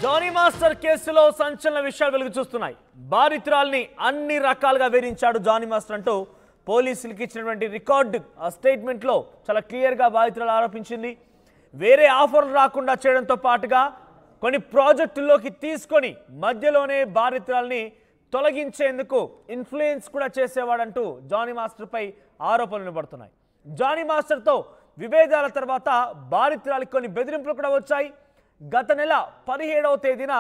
Johnny master కేసులో సంచలన విషయాలు వెలుగు చూస్తున్నాయి బాధితురాల్ని అన్ని రకాలుగా వేధించాడు జానీ మాస్టర్ అంటూ పోలీసులకు ఇచ్చినటువంటి రికార్డు ఆ స్టేట్మెంట్లో చాలా క్లియర్గా బాధితురాలు ఆరోపించింది వేరే ఆఫర్లు రాకుండా చేయడంతో పాటుగా కొన్ని ప్రాజెక్టుల్లోకి తీసుకొని మధ్యలోనే బాధితురాల్ని తొలగించేందుకు ఇన్ఫ్లుయెన్స్ కూడా చేసేవాడంటూ జానీ మాస్టర్పై ఆరోపణలు పడుతున్నాయి జానీ మాస్టర్తో విభేదాల తర్వాత బాధితురాలికి కొన్ని బెదిరింపులు కూడా వచ్చాయి గత నెల పదిహేడవ తేదీన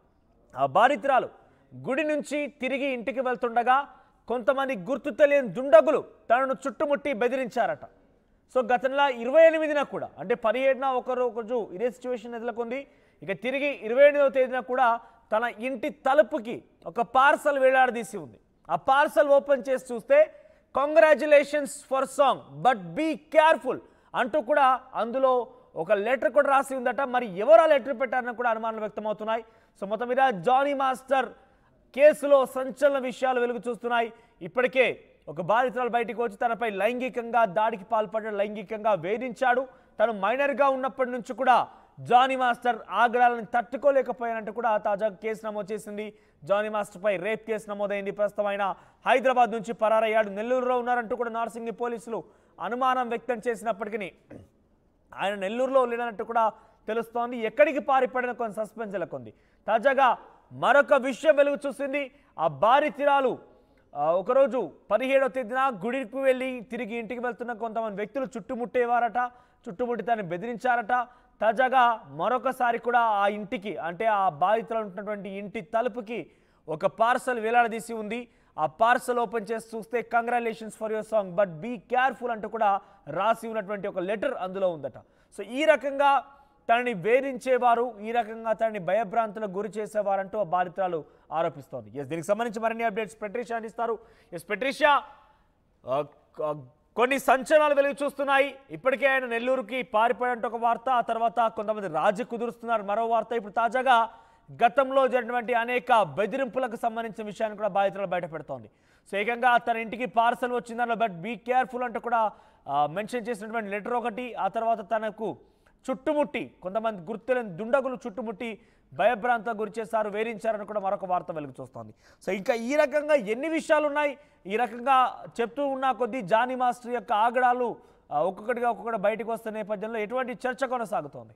ఆ బాధితురాలు గుడి నుంచి తిరిగి ఇంటికి వెళ్తుండగా కొంతమంది గుర్తు తెలియని దుండగులు తనను చుట్టుముట్టి బెదిరించారట సో గత నెల ఇరవై ఎనిమిదిన కూడా అంటే పదిహేడున ఒకరు ఒకరోజు ఇదే సిచ్యువేషన్ ఎదుర్కొంది ఇక తిరిగి ఇరవై ఎనిమిదవ తేదీన కూడా తన ఇంటి తలుపుకి ఒక పార్సల్ వేలాడదీసి ఉంది ఆ పార్సల్ ఓపెన్ చేసి చూస్తే congratulations for song but be careful అంటూ కూడా అందులో ఒక లెటర్ కూడా రాసి ఉందట మరి ఎవరు ఆ లెటర్ పెట్టారని కూడా అనుమానాలు వ్యక్తమవుతున్నాయి సో మొత్తం మీద జానీ మాస్టర్ కేసులో సంచలన విషయాలు వెలుగు చూస్తున్నాయి ఇప్పటికే ఒక బాధితురాలు బయటికి వచ్చి తనపై లైంగికంగా దాడికి పాల్పడ్డ లైంగికంగా వేధించాడు తను మైనర్గా ఉన్నప్పటి నుంచి కూడా జానీ మాస్టర్ ఆగ్రహాలను తట్టుకోలేకపోయానంటూ కూడా తాజాగా కేసు నమోదు చేసింది జానీ మాస్టర్పై రేప్ కేసు నమోదైంది ప్రస్తుతం ఆయన హైదరాబాద్ నుంచి పరారయ్యాడు నెల్లూరులో ఉన్నారంటూ కూడా నార్సింగి పోలీసులు అనుమానం వ్యక్తం చేసినప్పటికీ ఆయన నెల్లూరులో లేనట్టు కూడా తెలుస్తోంది ఎక్కడికి పారిపడిన కొన్ని సస్పెన్స్ నెలకొంది తాజాగా మరొక విషయం వెలుగు చూసింది ఆ బారితిరాలు ఆ, ఒకరోజు పదిహేడవ తేదీన గుడికి వెళ్ళి తిరిగి ఇంటికి వెళ్తున్న కొంతమంది వ్యక్తులు చుట్టుముట్టేవారట చుట్టుముట్టి తను బెదిరించారట తాజాగా మరొకసారి కూడా ఆ ఇంటికి అంటే ఆ బాధితులు ఉంటున్నటువంటి ఇంటి తలుపుకి ఒక పార్సల్ వేలాడదీసి ఉంది ఆ పార్సల్ ఓపెన్ చేసి చూస్తే congratulations for your song but be careful అంటూ కూడా రాసి ఉన్నటువంటి ఒక లెటర్ అందులో ఉందట సో ఈ రకంగా తనని వేధించేవారు ఈ రకంగా తనని భయభ్రాంతులకు గురి చేసేవారంటూ ఆ బాధితురాలు ఆరోపిస్తోంది ఎస్ దీనికి సంబంధించి మరిన్ని అప్డేట్స్ పెట్రిషియా అందిస్తారు ఎస్ పెట్రిషియా ఆ, క- కొన్ని సంచలనాలు వెలుగు చూస్తున్నాయి ఇప్పటికే ఆయన నెల్లూరుకి పారిపోయినట్టు ఒక వార్త ఆ తర్వాత కొంతమంది రాజీ కుదురుస్తున్నారు మరో వార్త ఇప్పుడు తాజాగా గతంలో జరిగినటువంటి అనేక బెదిరింపులకు సంబంధించిన విషయాన్ని కూడా బాధితులు బయట పెడుతోంది సో ఏకంగా తన ఇంటికి పార్సల్ వచ్చిందన్న బట్ బీ కేర్ఫుల్ అంటూ కూడా మెన్షన్ చేసినటువంటి లెటర్ ఒకటి ఆ తర్వాత తనకు చుట్టుముట్టి కొంతమంది గుర్తులేని దుండగులు చుట్టుముట్టి భయభ్రాంతకు గురి చేశారు వేరించారని కూడా మరొక వార్త వెలుగు చూస్తోంది సో ఇంకా ఈ రకంగా ఎన్ని విషయాలు ఉన్నాయి ఈ రకంగా చెప్తూ ఉన్న కొద్దీ జానీ మాస్టర్ యొక్క ఆగడాలు ఆ, ఒక్కొక్కటిగా ఒక్కొక్కటి బయటకు వస్తున్న నేపథ్యంలో ఎటువంటి చర్చ కొనసాగుతోంది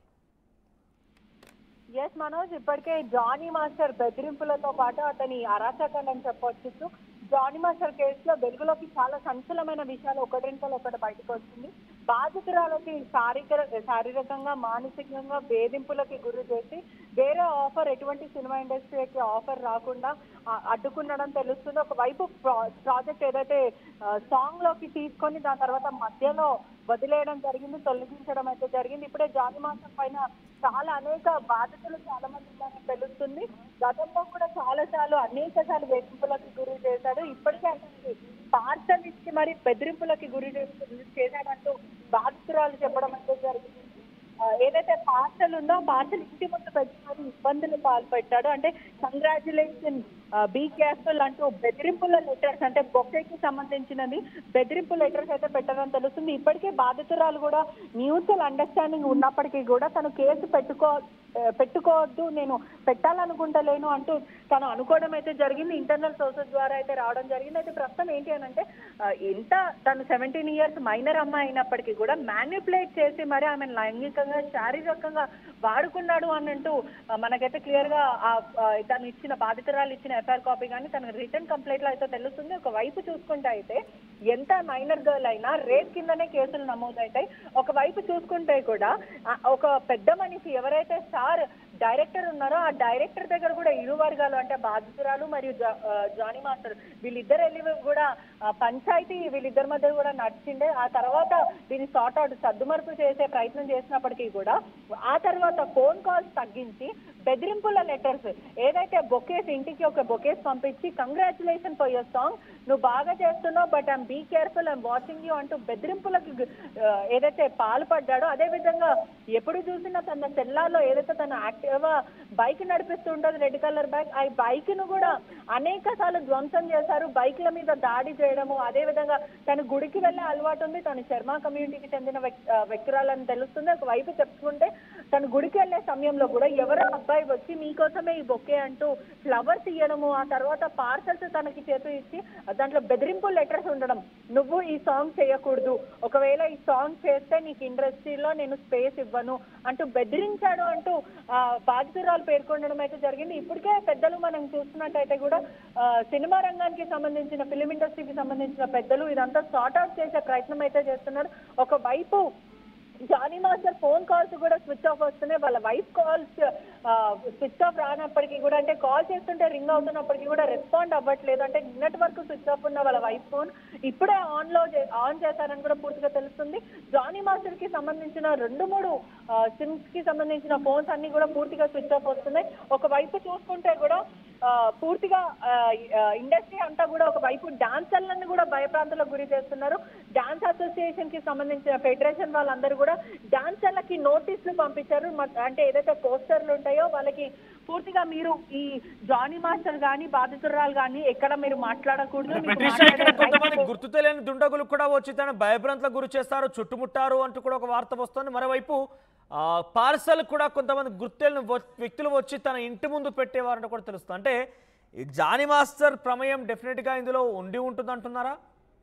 ఎస్ మనోజ్ ఇప్పటికే జానీ మాస్టర్ బెదిరింపులతో పాటు అతని అరాచకాలని చెప్పవచ్చు జానీ మాస్టర్ కేసులో వెలుగులోకి చాలా సంచలమైన విషయాలు ఒకటింతలో ఒకటి బయటకు వస్తుంది బాధితురాలకి శారీరక శారీరకంగా మానసికంగా వేధింపులకి గురి చేసి వేరే ఆఫర్ ఎటువంటి సినిమా ఇండస్ట్రీకి ఆఫర్ రాకుండా ఆ, అడ్డుకున్నడం తెలుస్తుంది ఒకవైపు ప్రా- ప్రాజెక్ట్ ఏదైతే సాంగ్ లోకి తీసుకొని దాని తర్వాత మధ్యలో వదిలేయడం జరిగింది తొలగించడం అయితే జరిగింది ఇప్పుడే జానీ మాస్టర్ పైన చాలా అనేక బాధితులు చాలా మంది ఉన్నారని తెలుస్తుంది గతంలో కూడా చాలా సార్లు అనేక సార్లు వేధింపులకు గురి చేశాడు ఇప్పటికే అతనికి పార్సల్ ఇచ్చి మరి బెదిరింపులకి గురి చేస్తు- చేశాడంటూ బాధితురాలు చెప్పడం అయితే జరిగింది ఆ, ఏదైతే పార్సల్ ఉందో పార్సల్ ఇంటి ముందు పెట్టుకొని ఇబ్బందులు పాల్పెట్టాడు అంటే కంగ్రాచులేషన్ బీ కేర్ఫుల్ అంటూ బెదిరింపుల లెటర్స్ అంటే బొక్కేకి సంబంధించినది బెదిరింపు లెటర్స్ అయితే పెట్టడం తెలుస్తుంది ఇప్పటికే బాధితురాలు కూడా మ్యూచువల్ అండర్స్టాండింగ్ ఉన్నప్పటికీ కూడా తను కేసు పెట్టుకో ఆ, పెట్టుకోవద్దు నేను పెట్టాలనుకుంటలేను అంటూ తను అనుకోవడం అయితే జరిగింది ఇంటర్నల్ సోర్సెస్ ద్వారా అయితే రావడం జరిగింది అయితే ప్రస్తుతం ఏంటి అని అంటే ఆ, ఇంత తను సెవెంటీన్ ఇయర్స్ మైనర్ అమ్మాయి అయినప్పటికీ కూడా మ్యానిపులేట్ చేసి మరి ఆమె లైంగికంగా శారీరకంగా వాడుకున్నాడు అని అంటూ ఆ, మనకైతే క్లియర్ గా ఆ, ఆ, తను ఇచ్చిన బాధితురాలు ఇచ్చిన ఎఫ్ఐఆర్ కాపీ కానీ తన రిటర్న్ కంప్లైంట్ లో అయితే తెలుస్తుంది ఒక వైపు చూసుకుంటే అయితే ఎంత మైనర్ గర్ల్ అయినా రేప్ కిందనే కేసులు నమోదవుతాయి ఒక వైపు చూసుకుంటే కూడా ఆ, ఒక పెద్ద మనిషి ఎవరైతే స్టార్ డైరెక్టర్ ఉన్నారో ఆ డైరెక్టర్ దగ్గర కూడా ఇరు వర్గాలు అంటే బాధితురాలు మరియు జా- ఆ, జానీ మాస్టర్ వీళ్ళిద్దరు వెళ్ళి కూడా ఆ, పంచాయతీ వీళ్ళిద్దరి మధ్య కూడా నడిచిండే ఆ తర్వాత దీన్ని సార్ట్ అవుట్ సర్దుమరుపు చేసే ప్రయత్నం చేసినప్పటికీ కూడా ఆ తర్వాత ఫోన్ కాల్స్ తగ్గించి బెదిరింపుల లెటర్స్ ఏదైతే బొకేస్ ఇంటికి ఒక బొకేస్ పంపించి కంగ్రాచులేషన్ ఫర్ యువర్ సాంగ్ నువ్వు బాగా చేస్తున్నావు but I'm be careful I'm watching you అంటూ బెదిరింపులకు ఆ, ఏదైతే పాల్పడ్డాడో అదే విధంగా ఎప్పుడు చూసినా తన సెల్లార్లో ఏదైతే తను యాక్టివ్ యాక్టివా బైక్ నడిపిస్తూ ఉంటుంది రెడ్ కలర్ బైక్ ఆ బైక్ ను కూడా అనేక సార్లు ధ్వంసం చేశారు బైక్ల మీద దాడి చేయడము అదే విధంగా తన గుడికి వెళ్ళే అలవాటు ఉంది తను శర్మ కమ్యూనిటీకి చెందిన వ్యక్- ఆ, వ్యక్తురాలని తెలుస్తుంది ఒకవైపు చెప్పుకుంటే తను గుడికి వెళ్ళే సమయంలో కూడా ఎవరో అబ్బాయి వచ్చి మీకోసమే ఈ బొకే అంటూ ఫ్లవర్స్ ఇవ్వడము ఆ తర్వాత పార్సల్స్ తనకి చేతు ఇచ్చి దాంట్లో బెదిరింపు లెటర్స్ ఉండడం నువ్వు ఈ సాంగ్ చేయకూడదు ఒకవేళ ఈ సాంగ్ చేస్తే నీకు ఇండస్ట్రీలో నేను స్పేస్ ఇవ్వను అంటూ బెదిరించాడు అంటూ ఆ, బాధితురాలు పేర్కొనడం అయితే జరిగింది ఇప్పటికే పెద్దలు మనం చూస్తున్నట్టయితే కూడా ఆ, సినిమా రంగానికి సంబంధించిన ఫిలిం ఇండస్ట్రీకి సంబంధించిన పెద్దలు ఇదంతా సార్ట్ అవుట్ చేసే ప్రయత్నం అయితే చేస్తున్నారు ఒకవైపు జానీ మాస్టర్ ఫోన్ కాల్స్ కూడా స్విచ్ ఆఫ్ వస్తున్నాయి వాళ్ళ వైఫ్ కాల్స్ స్విచ్ ఆఫ్ రానప్పటికీ కూడా అంటే కాల్ చేస్తుంటే రింగ్ అవుతున్నప్పటికీ కూడా రెస్పాండ్ అవ్వట్లేదు అంటే నిన్నటి వరకు స్విచ్ ఆఫ్ ఉన్న వాళ్ళ వైఫ్ ఫోన్ ఇప్పుడే ఆన్ లో ఆన్ చేశారని కూడా పూర్తిగా తెలుస్తుంది జానీ మాస్టర్ కి సంబంధించిన రెండు మూడు సిమ్స్ కి సంబంధించిన ఫోన్స్ అన్ని కూడా పూర్తిగా స్విచ్ ఆఫ్ వస్తున్నాయి ఒకవైపు చూసుకుంటే కూడా ఆ, పూర్తిగా ఇండస్ట్రీ అంతా కూడా ఒకవైపు డాన్సర్లను కూడా భయప్రాంతాలకు గురి చేస్తున్నారు డాన్స్ అసోసియేషన్ కి సంబంధించిన ఫెడరేషన్ వాళ్ళందరూ కూడా డాన్సర్లకి నోటీసులు పంపించారు మ- అంటే ఏదైతే పోస్టర్లు ఉంటాయో వాళ్ళకి పూర్తిగా మీరు ఈ జానీ మాస్టర్ గానీ బాధితురాలు గానీ ఎక్కడ మీరు మాట్లాడకూడదు మీకు బ్రిటిష్ ఇక్కడ మాట్లాడే కొంతమంది రైట్స్ గుర్తు తెలియని దుండగులు కూడా వచ్చి తన భయభ్రాంతలకు గురి చేస్తారు చుట్టుముట్టారు అంటూ కూడా ఒక వార్త వస్తుంది మరోవైపు పార్సల్ కూడా కొంతమంది గుర్తు తెలియని వ- వ్యక్తులు వచ్చి తన ఇంటి ముందు పెట్టేవారంటూ కూడా తెలుస్తుంది అంటే ఈ జానీ మాస్టర్ ప్రమేయం డెఫినెట్గా ఇందులో ఉండి ఉంటుంది అంటున్నారా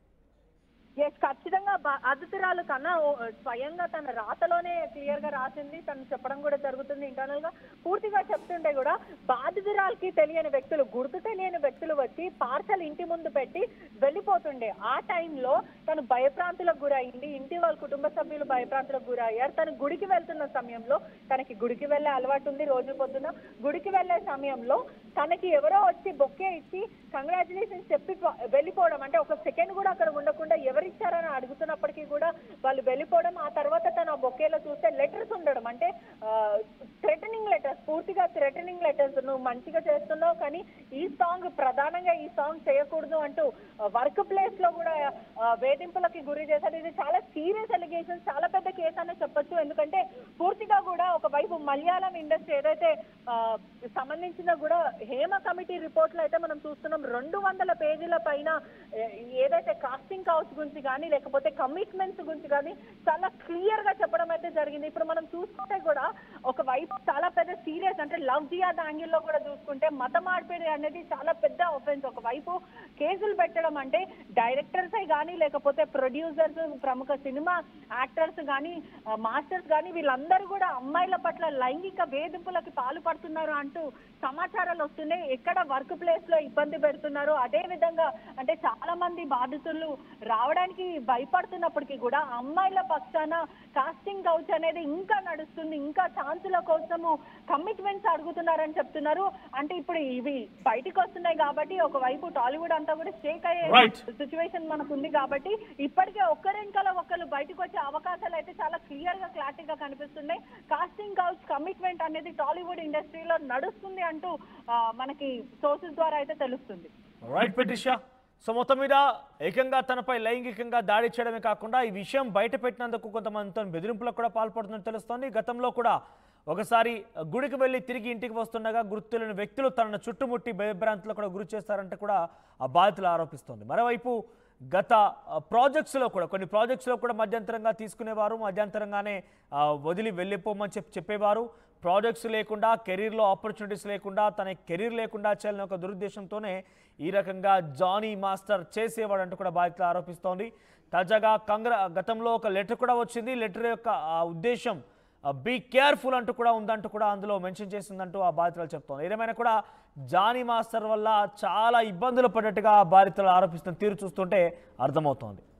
ఎస్ ఖచ్చితంగా బాధితురాలు కన్నా ఓ- స్వయంగా తన రాతలోనే క్లియర్ గా రాసింది తను చెప్పడం కూడా జరుగుతుంది ఇంటర్నల్ గా పూర్తిగా చెప్తుంటే కూడా బాధితురాలకి తెలియని వ్యక్తులు గుర్తు తెలియని వ్యక్తులు వచ్చి పార్సల్ ఇంటి ముందు పెట్టి వెళ్ళిపోతుండే ఆ టైంలో తను భయప్రాంతులకు గురైంది ఇంటి వాళ్ళ కుటుంబ సభ్యులు భయప్రాంతులకు గురయ్యారు తను గుడికి వెళ్తున్న సమయంలో తనకి గుడికి వెళ్ళే అలవాటు ఉంది రోజు పొద్దున గుడికి వెళ్ళే సమయంలో తనకి ఎవరో వచ్చి బొక్కే ఇచ్చి కంగ్రాచులేషన్స్ చెప్పి పో- వెళ్ళిపోవడం అంటే ఒక సెకండ్ కూడా అక్కడ ఉండకుండా ఎవరిచ్చారని అడుగుతున్నప్పటికీ కూడా వాళ్ళు వెళ్ళిపోవడం ఆ తర్వాత తను ఆ బొకేలో చూస్తే లెటర్స్ ఉండడం అంటే థ్రెటనింగ్ లెటర్స్ పూర్తిగా థ్రెటనింగ్ లెటర్స్ నువ్వు మంచిగా చేస్తున్నావు కానీ ఈ సాంగ్ ప్రధానంగా ఈ సాంగ్ చేయకూడదు అంటూ వర్క్ ప్లేస్ లో కూడా ఆ, వేధింపులకి గురి చేశారు ఇది చాలా సీరియస్ ఎలిగేషన్స్ చాలా పెద్ద కేసు అనే చెప్పొచ్చు ఎందుకంటే పూర్తిగా కూడా ఒకవైపు మలయాళం ఇండస్ట్రీ ఏదైతే ఆ, సంబంధించిన కూడా హేమ కమిటీ రిపోర్ట్ లో అయితే మనం చూస్తున్నాం రెండు వందల పేజీల పైన ఏ- ఏదైతే కాస్టింగ్ కౌచ్ గురించి కానీ లేకపోతే కమిట్మెంట్స్ గురించి కానీ చాలా క్లియర్ గా చెప్పడం అయితే జరిగింది ఇప్పుడు మనం చూసుకుంటే కూడా ఒకవైపు చాలా పెద్ద సీరియస్ అంటే లవ్ జియాద్ యాంగిల్ లో కూడా చూసుకుంటే మత మార్పిడి అనేది చాలా పెద్ద ఒఫెన్స్ ఒకవైపు కేసులు పెట్టడం అంటే డైరెక్టర్సే కానీ లేకపోతే ప్రొడ్యూసర్స్ ప్రముఖ సినిమా యాక్టర్స్ కానీ మాస్టర్స్ కానీ వీళ్ళందరూ కూడా అమ్మాయిల పట్ల లైంగిక వేధింపులకి పాల్పడుతున్నారు అంటూ సమాచారాలు వస్తున్నాయి ఎక్కడ వర్క్ ప్లేస్ లో ఇబ్బంది పెడుతున్నారు అదే విధంగా అంటే చాలా మంది బాధితులు రావడానికి భయపడుతున్నప్పటికీ కూడా అమ్మాయిల పక్షాన కాస్టింగ్ కౌచ్ అనేది ఇంకా నడుస్తుంది ఇంకా ఛాన్సుల కోసము కమిట్మెంట్స్ అడుగుతున్నారని చెప్తున్నారు అంటే ఇప్పుడు ఇవి బయటికి వస్తున్నాయి కాబట్టి ఒకవైపు టాలీవుడ్ అంతా కూడా షేక్ అయ్యే Right. సిచ్యువేషన్ మనకు ఉంది కాబట్టి ఇప్పటికే ఒక్కరింకల ఒక్కరు బయటకు వచ్చే అవకాశాలు అయితే చాలా క్లియర్ గా క్లారిటీగా కనిపిస్తున్నాయి కాస్టింగ్ కౌచ్ కమిట్మెంట్ అనేది టాలీవుడ్ ఇండస్ట్రీలో నడుస్తుంది అంటూ ఆ, మనకి సోర్సెస్ ద్వారా అయితే తెలుస్తుంది రైట్ పెటిషా సో మొత్తం మీద ఏకంగా తనపై లైంగికంగా దాడి చేయడమే కాకుండా ఈ విషయం బయట పెట్టినందుకు కొంతమందితో బెదిరింపులకు కూడా పాల్పడుతున్నట్టు తెలుస్తోంది గతంలో కూడా ఒకసారి గుడికి వెళ్ళి తిరిగి ఇంటికి వస్తుండగా గుర్తులేని వ్యక్తులు తనను చుట్టుముట్టి భయభ్రాంతులకు కూడా గురి చేస్తారంటే కూడా ఆ బాధితులు ఆరోపిస్తోంది మరోవైపు గత ఆ, ప్రాజెక్ట్స్లో కూడా కొన్ని ప్రాజెక్ట్స్లో కూడా మధ్యంతరంగా తీసుకునేవారు మధ్యంతరంగానే ఆ, వదిలి వెళ్ళిపోమని చెప్పి చెప్పేవారు ప్రాజెక్ట్స్ లేకుండా కెరీర్లో ఆపర్చునిటీస్ లేకుండా తన కెరీర్ లేకుండా చేయాలని ఒక దురుద్దేశంతోనే ఈ రకంగా జానీ మాస్టర్ చేసేవాడంటూ కూడా బాధితులు ఆరోపిస్తోంది తాజాగా కంగ్ర గతంలో ఒక లెటర్ కూడా వచ్చింది లెటర్ యొక్క ఆ ఉద్దేశం బీ కేర్ఫుల్ అంటూ కూడా ఉందంటూ కూడా అందులో మెన్షన్ చేసిందంటూ ఆ బాధితులు చెప్తోంది ఏదేమైనా కూడా జానీ మాస్టర్ వల్ల చాలా ఇబ్బందులు పడ్డట్టుగా ఆ బాధితులు ఆరోపిస్తున్న తీరు చూస్తుంటే అర్థమవుతోంది